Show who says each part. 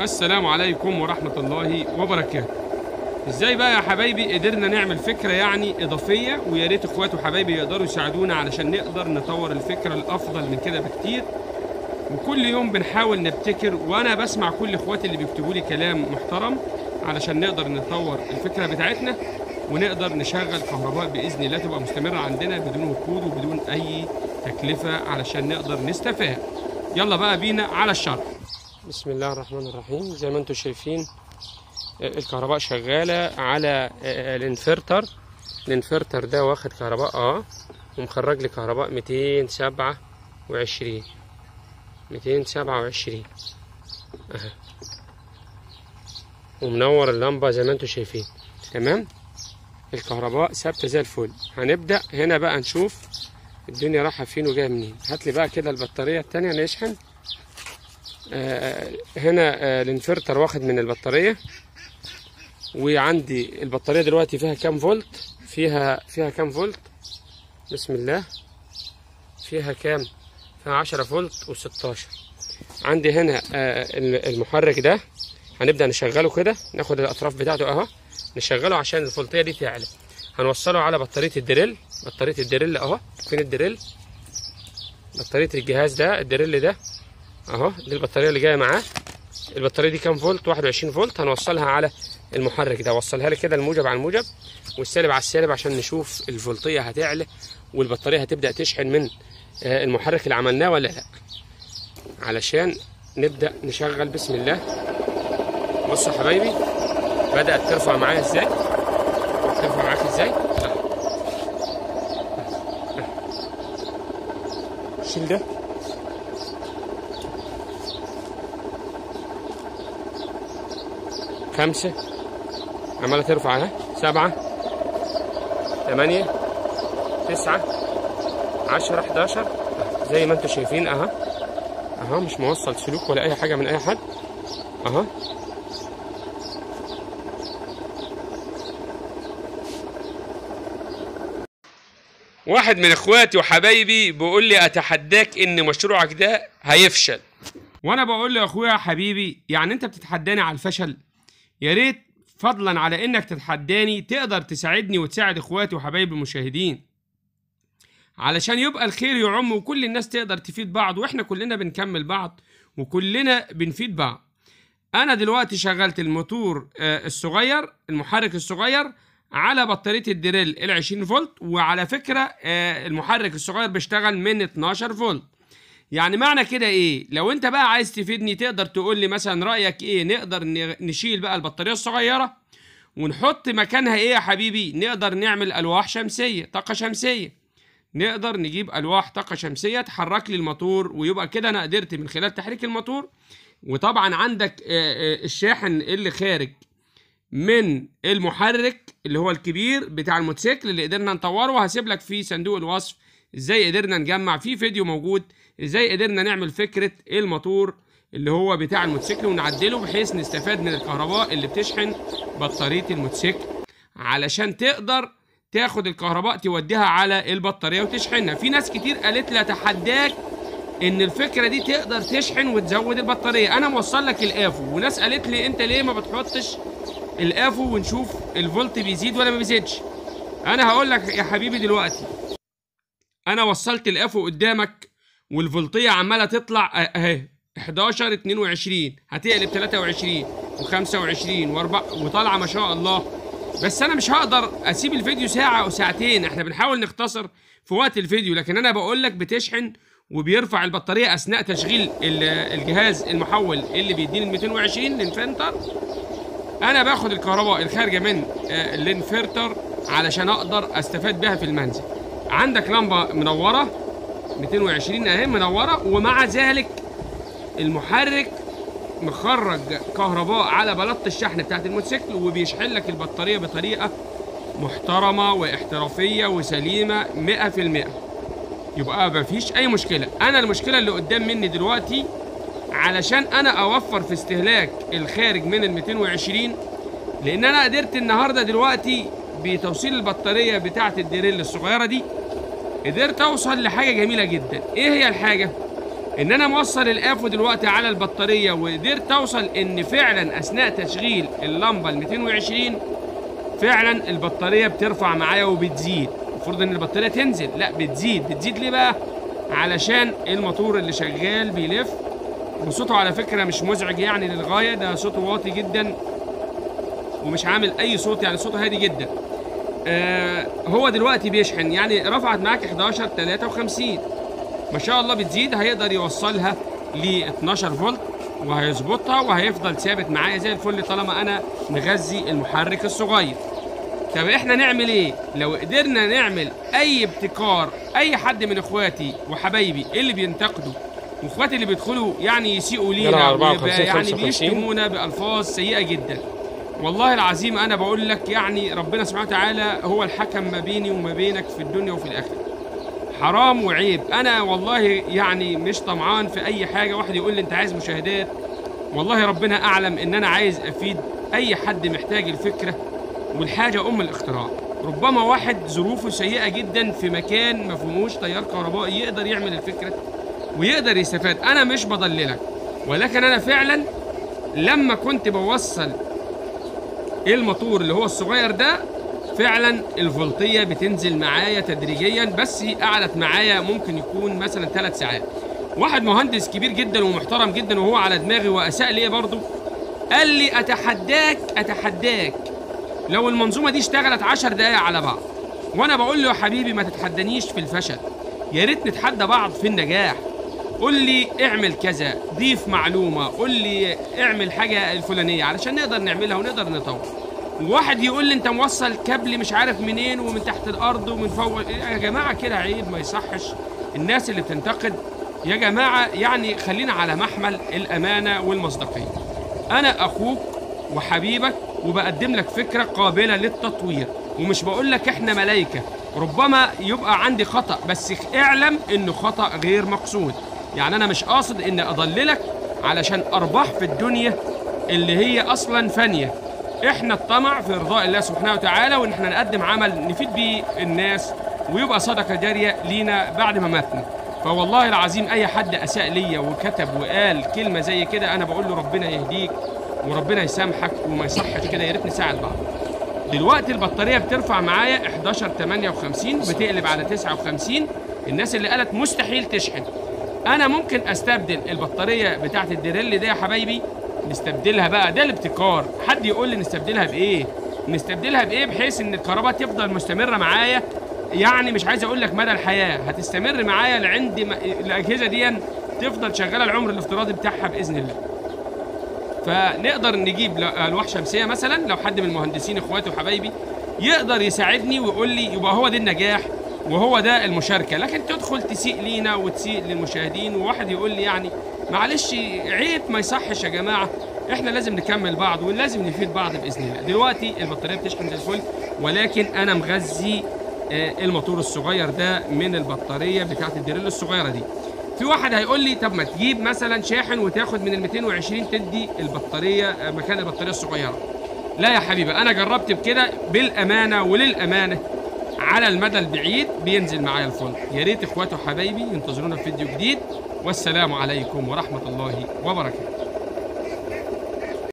Speaker 1: السلام عليكم ورحمة الله وبركاته ازاي بقى يا حبايبي قدرنا نعمل فكرة يعني إضافية ويا ريت اخواتي وحبايبي يقدروا يساعدونا علشان نقدر نطور الفكرة الأفضل من كده بكتير وكل يوم بنحاول نبتكر وأنا بسمع كل اخواتي اللي بيكتبوا لي كلام محترم علشان نقدر نطور الفكرة بتاعتنا ونقدر نشغل كهرباء بإذن الله تبقى مستمرة عندنا بدون وقود وبدون أي تكلفة علشان نقدر نستفاد يلا بقى بينا على الشرح بسم الله الرحمن الرحيم زي ما انتم شايفين الكهرباء شغالة على الانفرتر الانفرتر ده واخد كهرباء اه ومخرج لي كهرباء 227 227 اها ومنور اللمبة زي ما انتم شايفين تمام الكهرباء ثابتة زي الفل هنبدأ هنا بقى نشوف الدنيا رايحة فين وجاية منين هات لي بقى كده البطارية التانية نشحن آه هنا آه الانفرتر واخد من البطارية وعندي البطارية دلوقتي فيها كام فولت فيها فيها كام فولت بسم الله فيها كام فيها عشرة فولت وستاشر عندي هنا آه المحرك ده هنبدأ نشغله كده ناخد الأطراف بتاعته أهو نشغله عشان الفولتية دي تعلى هنوصله على بطارية الدريل بطارية الدريل أهو فين الدريل بطارية الجهاز ده الدريل ده اهو دي البطاريه اللي جايه معاه البطاريه دي كام فولت 21 فولت هنوصلها على المحرك ده وصلها لي كده الموجب على الموجب والسالب على السالب عشان نشوف الفولتيه هتعلى والبطاريه هتبدا تشحن من المحرك اللي عملناه ولا لا علشان نبدا نشغل بسم الله بصوا يا حبايبي بدات ترفع معايا ازاي ترفع معاك ازاي شيل ده خمسة عمالة ترفع اهي سبعة ثمانية تسعة عشرة حداشر زي ما انتم شايفين اهو اهو مش موصل سلوك ولا اي حاجة من اي حد اهو واحد من اخواتي وحبايبي بيقول لي اتحداك ان مشروعك ده هيفشل وانا بقول له يا اخويا حبيبي يعني انت بتتحداني على الفشل يا ريت فضلا على انك تتحداني تقدر تساعدني وتساعد اخواتي وحبايبي المشاهدين علشان يبقى الخير يعم وكل الناس تقدر تفيد بعض واحنا كلنا بنكمل بعض وكلنا بنفيد بعض انا دلوقتي شغلت الموتور الصغير المحرك الصغير على بطاريه الدريل ال 20 فولت وعلى فكره المحرك الصغير بيشتغل من 12 فولت يعني معنى كده ايه لو انت بقى عايز تفيدني تقدر تقول لي مثلا رايك ايه نقدر نشيل بقى البطاريه الصغيره ونحط مكانها ايه يا حبيبي نقدر نعمل الواح شمسيه طاقه شمسيه نقدر نجيب الواح طاقه شمسيه تحرك لي الموتور ويبقى كده انا قدرت من خلال تحريك الموتور وطبعا عندك الشاحن اللي خارج من المحرك اللي هو الكبير بتاع الموتوسيكل اللي قدرنا نطوره هسيب لك في صندوق الوصف ازاي قدرنا نجمع في فيديو موجود ازاي قدرنا نعمل فكره الموتور اللي هو بتاع الموتوسيكل ونعدله بحيث نستفاد من الكهرباء اللي بتشحن بطاريه الموتوسيكل علشان تقدر تاخد الكهرباء توديها على البطاريه وتشحنها في ناس كتير قالت لي اتحداك ان الفكره دي تقدر تشحن وتزود البطاريه انا موصل لك الافو وناس قالت لي انت ليه ما بتحطش الافو ونشوف الفولت بيزيد ولا ما بيزيدش انا هقول لك يا حبيبي دلوقتي انا وصلت الافو قدامك والفولتيه عماله تطلع اهي 11 22 هتقلب 23 و25 و4 وطالعه ما شاء الله بس انا مش هقدر اسيب الفيديو ساعه او ساعتين احنا بنحاول نختصر في وقت الفيديو لكن انا بقول لك بتشحن وبيرفع البطاريه اثناء تشغيل الجهاز المحول اللي بيديني ال 220 الانفنتر انا باخد الكهرباء الخارجه من الانفرتر علشان اقدر استفاد بها في المنزل عندك لمبه منوره 220 اهي منوره ومع ذلك المحرك مخرج كهرباء على بلاطه الشحن بتاعت الموتوسيكل وبيشحن لك البطاريه بطريقه محترمه واحترافيه وسليمه 100% يبقى مفيش اي مشكله انا المشكله اللي قدام مني دلوقتي علشان انا اوفر في استهلاك الخارج من ال 220 لان انا قدرت النهارده دلوقتي بتوصيل البطاريه بتاعه الدريل الصغيره دي قدرت اوصل لحاجه جميله جدا ايه هي الحاجه ان انا موصل الافو دلوقتي على البطاريه وقدرت اوصل ان فعلا اثناء تشغيل اللمبه ال 220 فعلا البطاريه بترفع معايا وبتزيد المفروض ان البطاريه تنزل لا بتزيد بتزيد ليه بقى علشان الموتور اللي شغال بيلف وصوته على فكره مش مزعج يعني للغايه ده صوته واطي جدا ومش عامل اي صوت يعني صوته هادي جدا آه هو دلوقتي بيشحن يعني رفعت معاك 11 53 ما شاء الله بتزيد هيقدر يوصلها ل 12 فولت وهيظبطها وهيفضل ثابت معايا زي الفل طالما انا مغذي المحرك الصغير طب احنا نعمل ايه لو قدرنا نعمل اي ابتكار اي حد من اخواتي وحبايبي اللي بينتقدوا واخواتي اللي بيدخلوا يعني يسيئوا
Speaker 2: يلا
Speaker 1: لينا
Speaker 2: 54
Speaker 1: ويبقى يعني
Speaker 2: 55.
Speaker 1: بيشتمونا بالفاظ سيئه جدا والله العظيم انا بقول لك يعني ربنا سبحانه وتعالى هو الحكم ما بيني وما بينك في الدنيا وفي الاخره حرام وعيب انا والله يعني مش طمعان في اي حاجه واحد يقول لي انت عايز مشاهدات والله ربنا اعلم ان انا عايز افيد اي حد محتاج الفكره والحاجه ام الاختراع ربما واحد ظروفه سيئه جدا في مكان ما فيهوش تيار كهربائي يقدر يعمل الفكره ويقدر يستفاد انا مش بضللك ولكن انا فعلا لما كنت بوصل الموتور اللي هو الصغير ده فعلا الفولتيه بتنزل معايا تدريجيا بس قعدت معايا ممكن يكون مثلا ثلاث ساعات واحد مهندس كبير جدا ومحترم جدا وهو على دماغي واساء ليا برضه قال لي اتحداك اتحداك لو المنظومه دي اشتغلت 10 دقايق على بعض وانا بقول له يا حبيبي ما تتحدانيش في الفشل يا ريت نتحدى بعض في النجاح قول لي اعمل كذا ضيف معلومه قول لي اعمل حاجه الفلانيه علشان نقدر نعملها ونقدر نطور واحد يقول لي انت موصل كابل مش عارف منين ومن تحت الارض ومن فوق يا جماعه كده عيب ما يصحش الناس اللي بتنتقد يا جماعه يعني خلينا على محمل الامانه والمصداقيه انا اخوك وحبيبك وبقدم لك فكره قابله للتطوير ومش بقول لك احنا ملايكه ربما يبقى عندي خطا بس اعلم انه خطا غير مقصود يعني انا مش قاصد ان اضللك علشان ارباح في الدنيا اللي هي اصلا فانيه احنا الطمع في ارضاء الله سبحانه وتعالى وان احنا نقدم عمل نفيد بيه الناس ويبقى صدقه جاريه لينا بعد ما ماتنا فوالله العظيم اي حد اساء ليا وكتب وقال كلمه زي كده انا بقول له ربنا يهديك وربنا يسامحك وما يصحش كده يا ريت نساعد بعض دلوقتي البطاريه بترفع معايا 11 58 بتقلب على 59 الناس اللي قالت مستحيل تشحن انا ممكن استبدل البطاريه بتاعت الدريل دي يا حبايبي نستبدلها بقى ده الابتكار حد يقول لي نستبدلها بايه نستبدلها بايه بحيث ان الكهرباء تفضل مستمره معايا يعني مش عايز اقول لك مدى الحياه هتستمر معايا لعند ما الاجهزه دي تفضل شغاله العمر الافتراضي بتاعها باذن الله فنقدر نجيب ل- الواح شمسيه مثلا لو حد من المهندسين اخواتي وحبايبي يقدر يساعدني ويقول لي يبقى هو ده النجاح وهو ده المشاركه لكن تدخل تسيء لينا وتسيء للمشاهدين وواحد يقول لي يعني معلش عيب ما يصحش يا جماعه احنا لازم نكمل بعض ولازم نفيد بعض باذن الله دلوقتي البطاريه بتشحن زي الفل ولكن انا مغذي آه، الموتور الصغير ده من البطاريه بتاعت الدريل الصغيره دي في واحد هيقول لي طب ما تجيب مثلا شاحن وتاخد من ال 220 تدي البطاريه آه، مكان البطاريه الصغيره لا يا حبيبي انا جربت بكده بالامانه وللامانه على المدى البعيد بينزل معايا الفل يا ريت اخواتي وحبايبي ينتظرونا في فيديو جديد والسلام عليكم ورحمه الله وبركاته